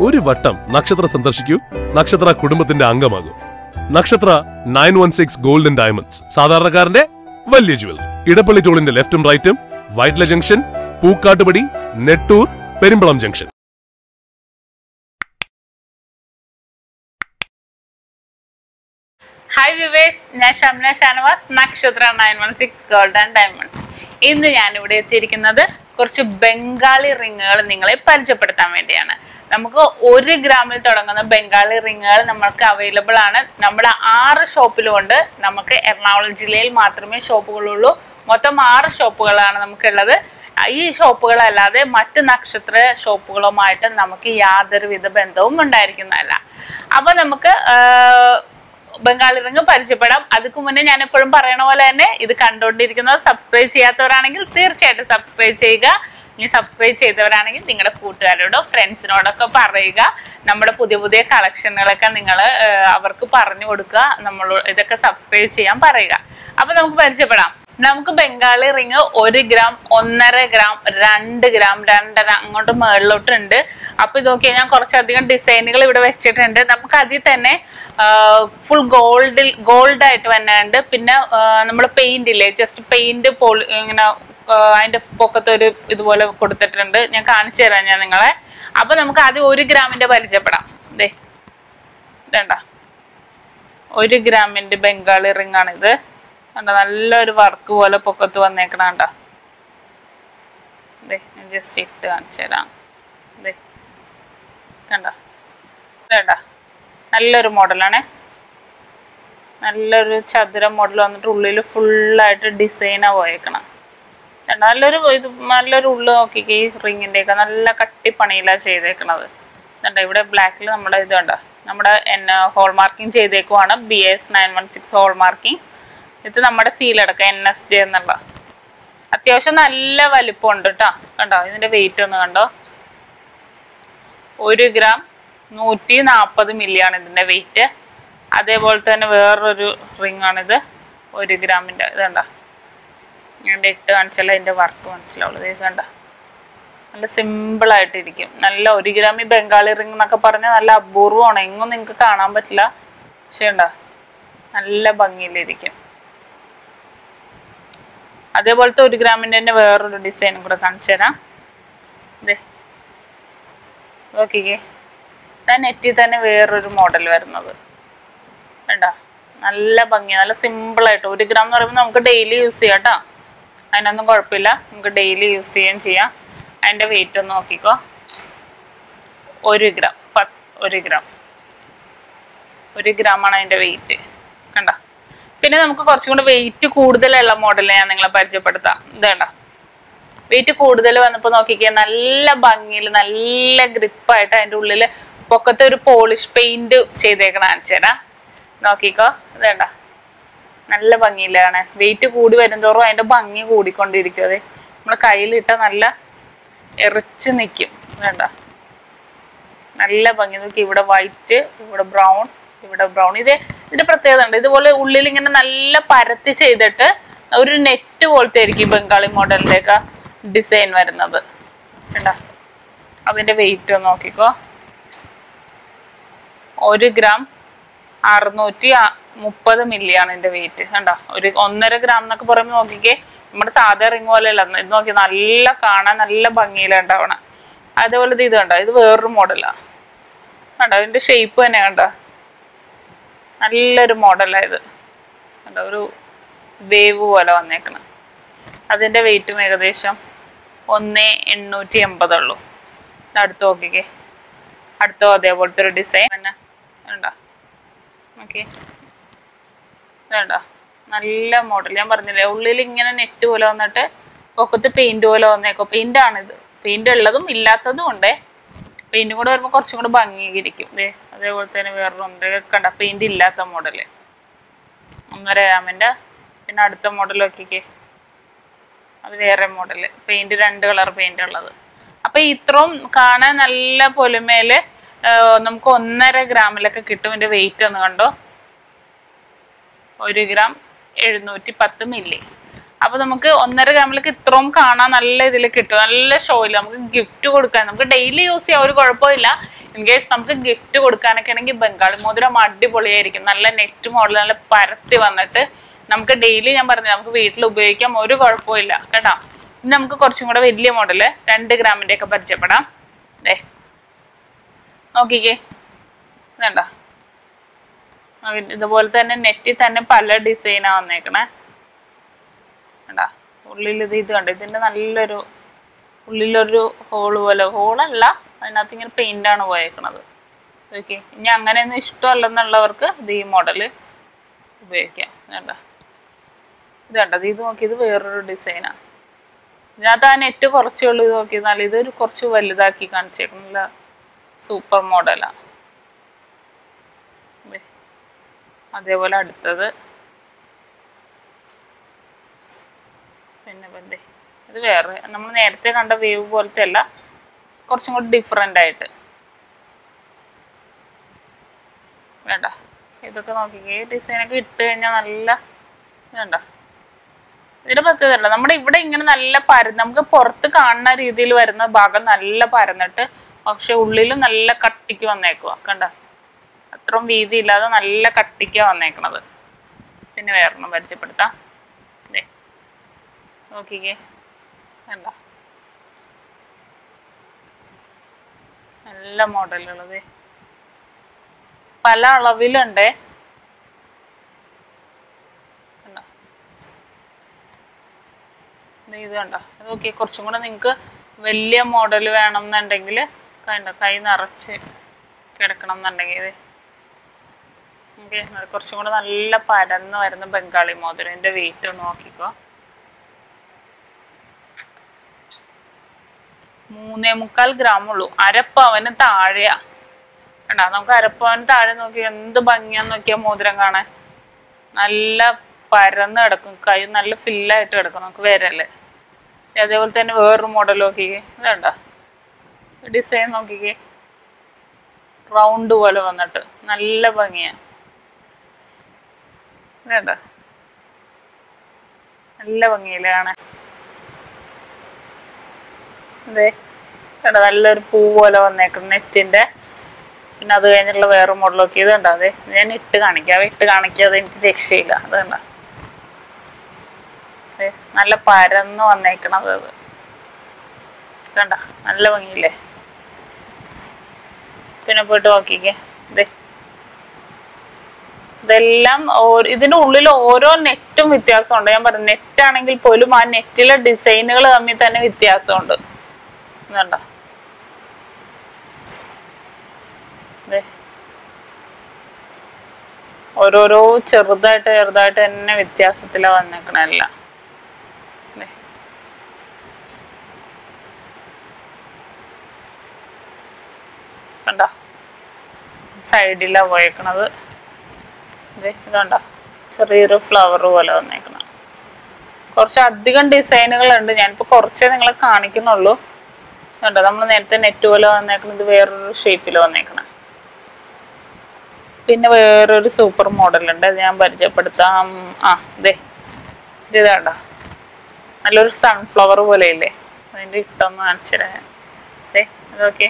ഒരു വട്ടം നക്ഷത്ര സന്ദർശിക്കൂ നക്ഷത്ര കുടുംബത്തിന്റെ അംഗമാകൂ Nakshatra nine one six golden diamonds സാധാരണക്കാരന്റെ വലിയ ജുവൽ ഇടപ്പള്ളി ടോളിന്റെ ലെഫ്റ്റും റൈറ്റും Vyttila junction Pookkattupadi Nettoor Perumbalam junction hi viewers ഞാൻ Shamna Shanavas Nakshatra nine one six gold and diamonds ഇന്ന് ഞാനിവിടെ എത്തിയിരിക്കുന്നത് കുറച്ച് ബംഗാളി റിങ്ങുകൾ നിങ്ങളെ പരിചയപ്പെടുത്താൻ വേണ്ടിയാണ് നമുക്ക് ഒരു ഗ്രാമിൽ തുടങ്ങുന്ന ബംഗാളി റിങ്ങുകൾ നമ്മൾക്ക് അവൈലബിൾ ആണ് നമ്മുടെ ആറ് ഷോപ്പിലുമുണ്ട് നമുക്ക് എറണാകുളം ജില്ലയിൽ മാത്രമേ ഷോപ്പുകളുള്ളൂ മൊത്തം ആറ് ഷോപ്പുകളാണ് നമുക്കുള്ളത് ഈ ഷോപ്പുകളല്ലാതെ മറ്റ് നക്ഷത്ര ഷോപ്പുകളുമായിട്ട് നമുക്ക് യാതൊരുവിധ ബന്ധവും ഉണ്ടായിരിക്കുന്നതല്ല അപ്പൊ നമുക്ക് ആഹ്, ബംഗാളി റിങ് പരിചയപ്പെടാം അതുക്ക് മുന്നേ ഞാൻ എപ്പോഴും പറയണ പോലെ തന്നെ ഇത് കണ്ടുകൊണ്ടിരിക്കുന്നത് സബ്സ്ക്രൈബ് ചെയ്യാത്തവരാണെങ്കിൽ തീർച്ചയായിട്ടും സബ്സ്ക്രൈബ് ചെയ്യുക ഇനി സബ്സ്ക്രൈബ് ചെയ്തവരാണെങ്കിൽ നിങ്ങളുടെ കൂട്ടുകാരോടോ ഫ്രണ്ട്സിനോടൊക്കെ പറയുക നമ്മുടെ പുതിയ പുതിയ കളക്ഷനുകളൊക്കെ നിങ്ങൾ അവർക്ക് പറഞ്ഞു കൊടുക്കുക നമ്മൾ ഇതൊക്കെ സബ്സ്ക്രൈബ് ചെയ്യാൻ പറയുക അപ്പൊ നമുക്ക് പരിചയപ്പെടാം നമുക്ക് ബംഗാളി റിങ് ഒരു ഗ്രാം ഒന്നര ഗ്രാം രണ്ട് ഗ്രാം രണ്ടര അങ്ങോട്ട് മുകളിലോട്ടുണ്ട് അപ്പൊ ഇത് നോക്കിയാൽ ഞാൻ കുറച്ചധികം ഡിസൈനുകൾ ഇവിടെ വെച്ചിട്ടുണ്ട് നമുക്ക് അതിൽ തന്നെ ഫുൾ ഗോൾഡിൽ ഗോൾഡ് ആയിട്ട് വന്നുണ്ട് പിന്നെ നമ്മൾ പെയിന്റ് ഇല്ലേ ജസ്റ്റ് പെയിന്റ് പോളി ഇങ്ങനെ ആ, അതിന്റെ പൊക്കത്ത് ഒരു ഇതുപോലെ കൊടുത്തിട്ടുണ്ട് ഞാൻ കാണിച്ചു തരാം ഞാൻ നിങ്ങളെ അപ്പൊ നമുക്ക് ആദ്യം ഒരു ഗ്രാമിന്റെ പരിചയപ്പെടാം ദേ ഇതേണ്ട ഒരു ഗ്രാമിന്റെ ബംഗാളി റിംഗ് ആണിത് കണ്ട നല്ലൊരു വർക്ക് പോലെ പൊക്കത്ത് വന്നേക്കണ കണ്ട ദേ ഞാൻ ജസ്റ്റ് ഇട്ട് കാണിച്ചു തരാം ദേ കണ്ട വേണ്ട നല്ലൊരു മോഡലാണ് നല്ലൊരു ചതുര മോഡൽ വന്നിട്ട് ഉള്ളിൽ ഫുള്ളായിട്ട് ഡിസൈനാ പോയേക്കണം കണ്ടോ? നല്ലൊരു ഇത് നല്ലൊരു ഉള്ളു നോക്കിക്കേ ഈ റിങ്ങിന്റെ ഒക്കെ നല്ല കട്ടിപ്പണിയിലാ ചെയ്തേക്കണത് കണ്ടോ ഇവിടെ ബ്ലാക്കിൽ നമ്മുടെ ഇത് കണ്ടോ നമ്മുടെ എന്നെ ഹോൾ മാർക്കിംഗ് ചെയ്തേക്കുവാണ് B S nine one six hallmarking ഇത് നമ്മുടെ സീലടക്കം എൻ എസ് ജെ എന്നുള്ള അത്യാവശ്യം നല്ല വലിപ്പമുണ്ട് കേട്ടോ കണ്ടോ ഇതിന്റെ വെയിറ്റ് ഒന്ന് കണ്ടോ ഒരു ഗ്രാം നൂറ്റി നാൽപ്പത് മില്ലിയാണ് ഇതിന്റെ വെയിറ്റ് അതേപോലെ തന്നെ വേറൊരു റിംഗ് ആണിത് ഒരു ഗ്രാമിന്റെ ഇത് കണ്ടോ ഞാൻ ഇട്ട് കാണിച്ചാൽ അതിന്റെ വർക്ക് മനസ്സിലാവുള്ളൂ ഇത് കണ്ട നല്ല സിമ്പിൾ ആയിട്ടിരിക്കും നല്ല ഒരു ഗ്രാമി ബംഗാളി റിംഗ് എന്നൊക്കെ പറഞ്ഞാൽ നല്ല അപൂർവമാണ് എങ്ങും നിങ്ങൾക്ക് കാണാൻ പറ്റില്ല പക്ഷേ ഉണ്ടോ നല്ല ഭംഗിയിലിരിക്കും അതേപോലത്തെ ഒരു ഗ്രാമിന്റെ തന്നെ വേറൊരു ഡിസൈനും കൂടെ കാണിച്ചു തരാം ഇതേ നോക്കിക്കേ ഇതാ നെറ്റിൽ തന്നെ വേറൊരു മോഡൽ വരുന്നത് വേണ്ട നല്ല ഭംഗി നല്ല സിമ്പിൾ ആയിട്ട് ഒരു ഗ്രാം എന്ന് പറയുമ്പോൾ നമുക്ക് ഡെയിലി യൂസ് ചെയ്യാം കേട്ടോ അതിനൊന്നും കുഴപ്പമില്ല നമുക്ക് ഡെയിലി യൂസ് ചെയ്യുകയും ചെയ്യാം അതിൻ്റെ വെയിറ്റ് ഒന്ന് നോക്കിക്കോ ഒരു ഗ്രാം പത്ത് ഒരു ഗ്രാം ഒരു ഗ്രാമാണ് അതിൻ്റെ വെയിറ്റ് കണ്ട പിന്നെ നമുക്ക് കുറച്ചും കൂടെ വെയിറ്റ് കൂടുതലുള്ള മോഡൽ ഞാൻ നിങ്ങളെ പരിചയപ്പെടുത്താം ഇത് കണ്ട വെയിറ്റ് കൂടുതൽ വന്നപ്പോൾ നോക്കിക്കേ നല്ല ഭംഗിയിൽ നല്ല ഗ്രിപ്പായിട്ട് അതിൻ്റെ ഉള്ളിൽ പൊക്കത്തെ ഒരു പോളിഷ് പെയിന്റ് ചെയ്തേക്കണ കാണിച്ചുതരാം നോക്കിക്കോ ഇത് കണ്ട നല്ല ഭംഗിയിലാണ് വെയിറ്റ് കൂടി വരുന്തോറും അതിന്റെ ഭംഗി കൂടിക്കൊണ്ടിരിക്കും അതെ നമ്മൾ കയ്യിലിട്ട നല്ല എറിച്ച് നിൽക്കും വേണ്ട നല്ല ഭംഗി നോക്കി ഇവിടെ വൈറ്റ് ഇവിടെ ബ്രൗൺ ഇവിടെ ബ്രൗൺ ഇത് ഇതിന്റെ പ്രത്യേകത ഉണ്ട് ഇതുപോലെ ഉള്ളിൽ ഇങ്ങനെ നല്ല പരത്തി ചെയ്തിട്ട് ഒരു നെറ്റ് പോലത്തെ ആയിരിക്കും ഈ ബംഗാളി മോഡലിന്റെ ഒക്കെ ഡിസൈൻ വരുന്നത് കണ്ടോ അതിന്റെ വെയിറ്റ് ഒന്ന് നോക്കിക്കോ ഒരു ഗ്രാം അറുന്നൂറ്റി ആ- മുപ്പത് മില്ലിയാണ് ഇതിന്റെ വെയിറ്റ് കണ്ടോ ഒരു ഒന്നര ഗ്രാം എന്നൊക്കെ പറയുമ്പോൾ നോക്കിക്കേ നമ്മുടെ സാധാ റിങ് പോലെ അല്ല ഇത് നോക്കി നല്ല കാണാൻ നല്ല ഭംഗിയിലുണ്ടാവണം അതേപോലെ ഇത് ഇത് കണ്ടോ ഇത് വേറൊരു മോഡലാ കണ്ടോ ഇതിന്റെ ഷേപ്പ് തന്നെ കണ്ടോ നല്ലൊരു മോഡലാണ് ഇത് കണ്ടോ ഒരു വേവ് പോലെ വന്നേക്കണം അതിന്റെ വെയിറ്റും ഏകദേശം ഒന്ന് എണ്ണൂറ്റി എൺപതുള്ളൂ ഇത് അടുത്ത് നോക്കിക്കേ അടുത്തോ അതേപോലത്തെ ഒരു ഡിസൈൻ തന്നെ ഉണ്ടോ ഓക്കെ വേണ്ട നല്ല മോഡൽ ഞാൻ പറഞ്ഞില്ലേ ഉള്ളിൽ ഇങ്ങനെ നെറ്റ് പോലെ വന്നിട്ട് പൊക്കത്ത് പെയിന്റ് പോലെ വന്നേക്കോ പെയിന്റ് ആണിത് പെയിന്റ് ഉള്ളതും ഇല്ലാത്തതും ഉണ്ട് പെയിന്റും കൂടെ വരുമ്പോൾ കുറച്ചും കൂടെ ഭംഗീകരിക്കും ദേ അതേപോലെ തന്നെ വേറൊരു ഒന്നര കണ്ട പെയിന്റ് ഇല്ലാത്ത മോഡല് ഒന്നര ഗ്രാമിന്റെ പിന്നെ അടുത്ത മോഡൽ നോക്കിക്കേ അത് വേറെ മോഡല് പെയിന്റ് രണ്ട് കളർ പെയിന്റ് ഉള്ളത് അപ്പൊ ഇത്രയും കാണാൻ നല്ല പൊലിമയില് ആ, നമുക്ക് ഒന്നര ഗ്രാമിലൊക്കെ കിട്ടും ഇതിന്റെ വെയിറ്റ് ഒന്ന് കണ്ടോ ഒരു ഗ്രാം എഴുന്നൂറ്റി പത്ത് മില്ലി അപ്പൊ നമുക്ക് ഒന്നര ഗ്രാമിലേക്ക് ഇത്രയും കാണാൻ നല്ല ഇതിൽ കിട്ടും നല്ല ഷോയിൽ നമുക്ക് ഗിഫ്റ്റ് കൊടുക്കാൻ നമുക്ക് ഡെയിലി യൂസ് ചെയ്യാൻ ഒരു കുഴപ്പമില്ല ഇൻ കേസ് നമുക്ക് ഗിഫ്റ്റ് കൊടുക്കാനൊക്കെ ആണെങ്കിൽ ബംഗാളി മോതിരം അടിപൊളിയായിരിക്കും നല്ല നെറ്റ് മോഡൽ നല്ല പരത്തി വന്നിട്ട് നമുക്ക് ഡെയിലി ഞാൻ പറഞ്ഞു നമുക്ക് വീട്ടിൽ ഉപയോഗിക്കാം ഒരു കുഴപ്പമില്ല കേട്ടോ ഇനി നമുക്ക് കുറച്ചും കൂടെ വലിയ മോഡല് രണ്ട് ഗ്രാമിന്റെ ഒക്കെ പരിചയപ്പെടാം ദേ നോക്കിക്കേ വേണ്ട ഇതുപോലെ തന്നെ നെറ്റിൽ തന്നെ പല ഡിസൈനാ വന്നേക്കണേ കണ്ടാ ഉള്ളിൽ ഇത് ഇത് കണ്ടോ ഇതിന്റെ നല്ലൊരു ഉള്ളിലൊരു ഹോള് പോലെ ഹോളല്ല അതിനകത്ത് ഇങ്ങനെ പെയിന്റ് ആണ് പോയേക്കണത് ഓക്കെ ഇനി അങ്ങനെയൊന്നും ഇഷ്ടമല്ലെന്നുള്ളവർക്ക് ഇത് ഈ മോഡല് ഉപയോഗിക്കാം വേണ്ട ഇത് കണ്ടത് ഇത് നോക്കി ഇത് വേറൊരു ഡിസൈനാ ഇതിനകത്ത് ആ നെറ്റ് കുറച്ചേ ഉള്ളൂ ഇത് നോക്കി എന്നാൽ ഇതൊരു കുറച്ച് വലുതാക്കി കാണിച്ചേക്കുന്നില്ല സൂപ്പർ മോഡലാ ദേ. അതേപോലെ അടുത്തത് പിന്നെ പിന്നെ ഇത് വേറെ നമ്മൾ നേരത്തെ കണ്ട വേവ് പോലത്തെ അല്ല കുറച്ചും കൂടി ഡിഫറെൻ്റ് ആയിട്ട് വേണ്ട ഇതൊക്കെ നോക്കിക്കേ ഈ ഡിസൈനൊക്കെ ഇട്ട് കഴിഞ്ഞാൽ നല്ല വേണ്ട ഇതിന്റെ പ്രത്യേകത അല്ല നമ്മുടെ ഇവിടെ ഇങ്ങനെ നല്ല പരന്ന് നമുക്ക് പുറത്ത് കാണുന്ന രീതിയിൽ വരുന്ന ഭാഗം നല്ല പരന്നിട്ട് പക്ഷെ ഉള്ളിലും നല്ല കട്ടിക്ക് വന്നേക്കുക കണ്ട അത്രയും വീതി ഇല്ലാതെ നല്ല കട്ടിക്ക് വന്നേക്കണത് പിന്നെ വേറൊന്നും പരിചയപ്പെടുത്താം ദേ നോക്കിക്കേ വേണ്ട നല്ല മോഡലുള്ളത് പല അളവിലുണ്ടേ കണ്ടോ ദേ ഇത് കണ്ടോ ഇത് നോക്കിയേ കുറച്ചും കൂടെ നിങ്ങൾക്ക് വലിയ മോഡൽ വേണം എന്നുണ്ടെങ്കിൽ കണ്ട കൈ നിറച്ച് കിടക്കണം എന്നുണ്ടെങ്കിൽ ഇത് ഓക്കെ കുറച്ചും കൂടെ നല്ല പരന്ന് വരുന്ന ബംഗാളി മോതിരം ഇതിൻ്റെ വെയിറ്റ് ഒന്ന് നോക്കിക്കോ മൂന്നേ മുക്കാൽ ഗ്രാം ഉള്ളൂ അരപ്പവന് താഴെയാ കണ്ടാ നമുക്ക് അരപ്പവന് താഴെ നോക്കി എന്ത് ഭംഗിയാന്ന് നോക്കിയാ മോതിരം കാണാൻ നല്ല പരന്ന് കിടക്കും കൈ നല്ല ഫില്ലായിട്ട് കിടക്കും നമുക്ക് വിരല് അതേപോലെ തന്നെ വേറൊരു മോഡൽ നോക്കിക്കേ ഇതണ്ട ഡിസൈൻ നോക്കിക്കേ റൗണ്ട് പോലെ വന്നിട്ട് നല്ല ഭംഗിയാ വേണ്ട നല്ല ഭംഗിയില്ലേ കാണാൻ അതെ കണ്ടോ നല്ലൊരു പൂ പോലെ വന്നേക്കും നെറ്റിന്റെ പിന്നെ അത് കഴിഞ്ഞുള്ള വേറെ മോഡലൊക്കെ ഇത് കണ്ടോ അതെ ഞാൻ ഇട്ട് കാണിക്കാം ഇട്ട് കാണിക്കാതെ എനിക്ക് രക്ഷയില്ല അത് കണ്ടോ ദേ, നല്ല പരന്ന് വന്നേക്കണത് അത് കണ്ട നല്ല ഭംഗിയില്ലേ പിന്നെ പോയിട്ട് നോക്കിക്കേ ഇതേ ഇതെല്ലാം ഓ- ഇതിന്റെ ഉള്ളിൽ ഓരോ നെറ്റും വ്യത്യാസമുണ്ട് ഞാൻ പറഞ്ഞു നെറ്റ് ആണെങ്കിൽ പോലും ആ നെറ്റിലെ ഡിസൈനുകൾ തമ്മിൽ തന്നെ വ്യത്യാസമുണ്ട് കണ്ട ഓരോരോ ചെറുതായിട്ട് ചെറുതായിട്ട് തന്നെ വ്യത്യാസത്തിലാണ് വന്നേക്കണെല്ലാം ദേ. കണ്ടോ സൈഡിലാണ് പോയേക്കണത് ദേ ഇതുണ്ടോ ചെറിയൊരു ഫ്ലവർ പോലെ വന്നേക്കണം കുറച്ച് അധികം ഡിസൈനുകളുണ്ട് ഞാനിപ്പോൾ കുറച്ചേ നിങ്ങളെ കാണിക്കുന്നുള്ളൂ കണ്ടോ നമ്മൾ നേരത്തെ നെറ്റ് പോലെ വന്നേക്കുന്നത് വേറൊരു ഷേപ്പിൽ വന്നേക്കണം പിന്നെ വേറൊരു സൂപ്പർ മോഡലുണ്ട് അത് ഞാൻ പരിചയപ്പെടുത്താം ആ ദേ ഇത് ഇതാണ്ടോ നല്ലൊരു സൺഫ്ലവർ പോലെ ഇല്ലേ അതിൻ്റെ ഇട്ടൊന്ന് കാണിച്ചുതരാം ദേ ഇതൊക്കെ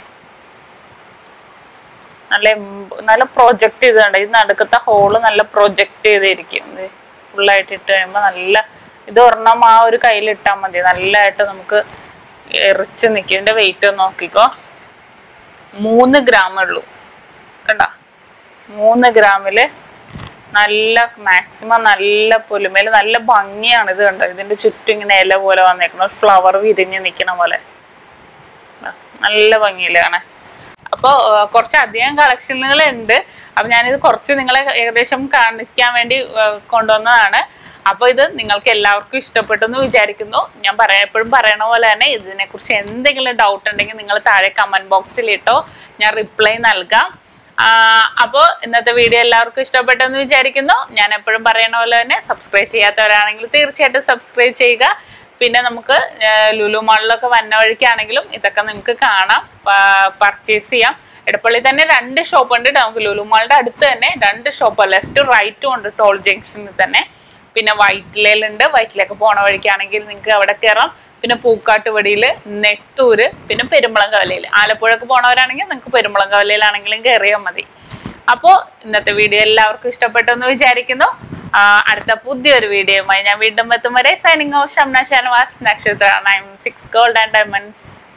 നല്ല എംബ് നല്ല പ്രൊജക്റ്റ് ചെയ്തുണ്ട് ഈ നടുക്കത്തെ ഹോള് നല്ല പ്രൊജക്റ്റ് ചെയ്തിരിക്കും ഇത് ഫുള്ളായിട്ട് ഇട്ട് കഴിയുമ്പോൾ നല്ല ഇത് ഒരെണ്ണം ആ ഒരു കയ്യിൽ ഇട്ടാൽ മതി നല്ലതായിട്ട് നമുക്ക് എറിച്ച് നിൽക്കും ഇതിൻ്റെ വെയിറ്റ് ഒന്ന് നോക്കിക്കോ മൂന്ന് ഗ്രാമേ ഉള്ളൂ കണ്ട മൂന്ന് ഗ്രാമില് നല്ല മാക്സിമം നല്ല പുലുമേല് നല്ല ഭംഗിയാണ് ഇത് കണ്ടോ ഇതിന്റെ ചുറ്റും ഇങ്ങനെ ഇല പോലെ വന്നേക്കണം ഒരു ഫ്ലവർ വിരിഞ്ഞ് നിൽക്കണ പോലെ ആ, നല്ല ഭംഗിയില്ലേ കാണാൻ അപ്പോൾ കുറച്ച് അധികം കളക്ഷനുകൾ ഉണ്ട് അപ്പൊ ഞാനിത് കുറച്ച് നിങ്ങളെ ഏകദേശം കാണിക്കാൻ വേണ്ടി ആ, കൊണ്ടുവന്നതാണ് അപ്പോൾ ഇത് നിങ്ങൾക്ക് എല്ലാവർക്കും ഇഷ്ടപ്പെട്ടെന്ന് വിചാരിക്കുന്നു ഞാൻ പറയാ എപ്പോഴും പറയണ പോലെ തന്നെ ഇതിനെക്കുറിച്ച് എന്തെങ്കിലും ഡൗട്ട് ഉണ്ടെങ്കിൽ നിങ്ങൾ താഴെ കമന്റ് ബോക്സിൽ ഇട്ടോ ഞാൻ റിപ്ലൈ നൽകാം അപ്പോൾ ഇന്നത്തെ വീഡിയോ എല്ലാവർക്കും ഇഷ്ടപ്പെട്ടെന്ന് വിചാരിക്കുന്നു ഞാൻ എപ്പോഴും പറയണ പോലെ തന്നെ സബ്സ്ക്രൈബ് ചെയ്യാത്തവരാണെങ്കിൽ തീർച്ചയായിട്ടും സബ്സ്ക്രൈബ് ചെയ്യുക പിന്നെ നമുക്ക് ഏർ ലുലു മാളിലൊക്കെ വന്ന വഴിക്കാണെങ്കിലും ഇതൊക്കെ നിങ്ങൾക്ക് കാണാം പർച്ചേസ് ചെയ്യാം എടപ്പള്ളി തന്നെ രണ്ട് ഷോപ്പ് ഉണ്ട് നമുക്ക് ലുലു മാളിന്റെ അടുത്ത് തന്നെ രണ്ട് ഷോപ്പ് ലെഫ്റ്റ് റൈറ്റും ഉണ്ട് ടോൾ ജംഗ്ഷനിൽ തന്നെ പിന്നെ വൈറ്റിലയിലുണ്ട് വൈറ്റിലേക്ക് പോണ വഴിക്കാണെങ്കിൽ നിങ്ങൾക്ക് അവിടെ കയറാം പിന്നെ പൂക്കാട്ടുപടിയിൽ നെട്ടൂര് പിന്നെ പെരുമ്പളം കവലയിൽ ആലപ്പുഴക്ക് പോണവരാണെങ്കിൽ നിങ്ങൾക്ക് പെരുമ്പളം കവലയിലാണെങ്കിലും കയറിയാൽ മതി അപ്പോൾ ഇന്നത്തെ വീഡിയോ എല്ലാവർക്കും ഇഷ്ടപ്പെട്ടെന്ന് വിചാരിക്കുന്നു ആ, അടുത്ത പുതിയൊരു വീഡിയോയുമായി ഞാൻ വീണ്ടും എത്തും വരെ signing off Shamna Shanavas Nakshatra nine six gold and diamonds